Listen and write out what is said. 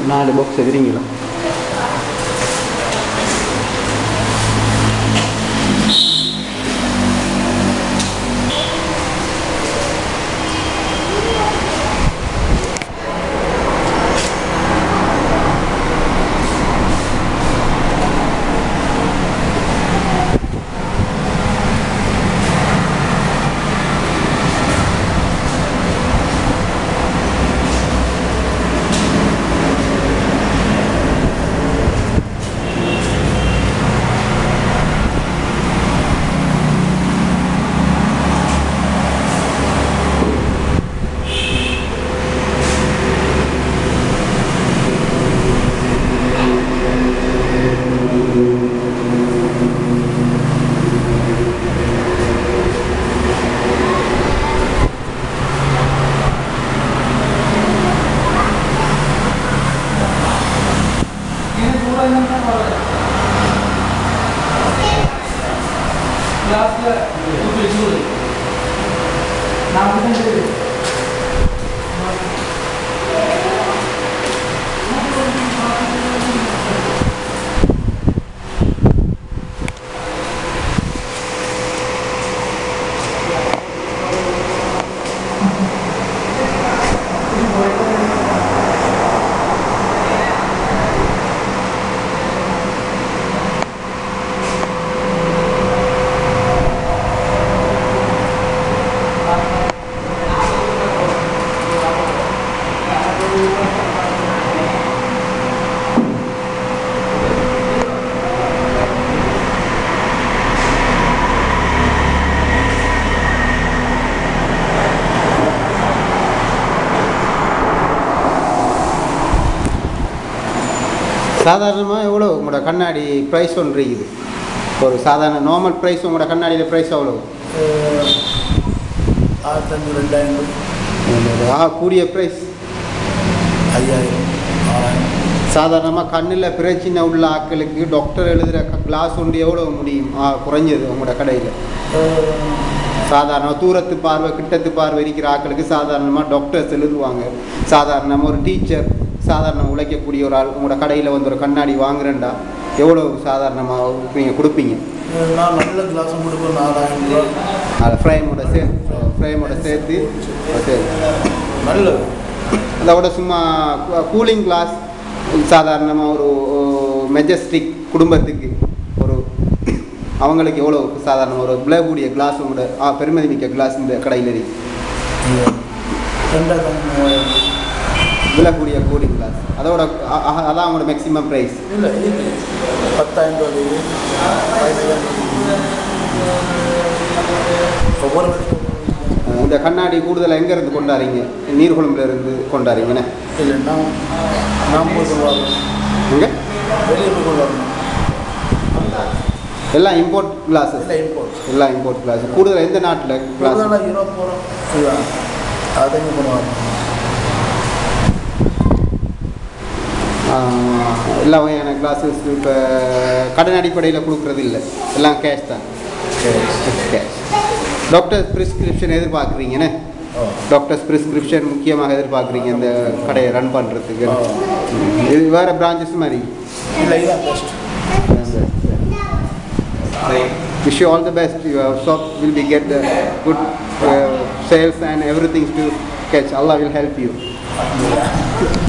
நாலு பாக்ஸ் எதிரிங்களா சாதாரணமாக எவ்வளோ உங்களோட கண்ணாடி ப்ரைஸ் ஒன்று இருக்குது ஒரு சாதாரண நார்மல் ப்ரைஸ் உங்களோட கண்ணாடியில் ப்ரைஸ் எவ்வளோ ஆயிரத்தஞ்சு ரெண்டாயிரம் ஆ கூடிய ப்ரைஸ் ஐயாயிரம் ஆறாயிரம் சாதாரணமாக கண்ணில் பிரச்சனை உள்ள ஆட்களுக்கு டாக்டர் எழுதுகிற கிளாஸ் ஒன்று எவ்வளோ முடியும் ஆ குறைஞ்சது உங்களோட கடையில் சாதாரண தூரத்து பார்வை கிட்டத்து பார்வை இருக்கிற ஆட்களுக்கு சாதாரணமாக டாக்டர்ஸ் எழுதுவாங்க சாதாரணமாக ஒரு டீச்சர் சாதாரண உழைக்கக்கூடிய ஒரு ஆள் உங்களோட கடையில் வந்து ஒரு கண்ணாடி வாங்குறேன்டா எவ்வளோ சாதாரணமாக நீங்கள் கொடுப்பீங்க நான் நல்ல கிளாஸும் கொடுப்பேன் நாலாயிரம் ரூபா அதை ஃப்ரேமோட சே ஃப்ரேமோட சேர்த்து சரி நல்ல அதோட சும்மா கூலிங் கிளாஸ் சாதாரணமாக ஒரு மெஜஸ்டிக் குடும்பத்துக்கு ஒரு அவங்களுக்கு எவ்வளோ சாதாரண ஒரு விளையக்கூடிய கிளாஸ் உங்களோட ஆ, பெருமதி மிக்க கிளாஸ் இந்த கடையில் இருக்கு ரெண்டாயிரம் மூவாயிரம் விழக்கூடிய கூலிங் கிளாஸ் அதோட அ- அ- அதான் அவங்களோட மேக்ஸிமம் ப்ரைஸ் இல்லை இது பத்தாயிரம் ரூபா இது பதினஞ்சாயிரம் ஒவ்வொரு இந்த கண்ணாடி கூடுதலாக எங்கேருந்து கொண்டாறீங்க நீர்குழம்புல இருந்து கொண்டாறீங்கண்ணே இல்லை நான் நான் போய் கொள்வாங்க எங்கே வெளியே போய் கொள்வாங்க எல்லாம் இம்போர்ட் கிளாஸஸ் இல்லை இம்போர்ட் எல்லாம் இம்போர்ட் கிளாஸ் கூடுதலாக எந்த நாட்டில் கிளாஸ் கூடுதலாக யூரோப் போகிறோம் இதுதான் அதைங்க பண்ணுவாங்க எல்லா வகையான கிளாஸஸ் இப்போ கடன் அடிப்படையில் கொடுக்குறது இல்லை எல்லாம் கேஷ் தான் கேஷ் டாக்டர் ப்ரிஸ்கிரிப்ஷன் எதிர்பார்க்குறீங்கண்ணே ஓ டாக்டர்ஸ் ப்ரிஸ்கிரிப்ஷன் முக்கியமாக எதிர்பார்க்குறீங்க இந்த கடையை ரன் பண்ணுறதுக்கு இது வேறு பிரான்ச்சஸ் மாதிரி இல்லை இதுதான் best Wish you all the best. Your shop will be get the good uh, sales and everything to catch. Allah will help you.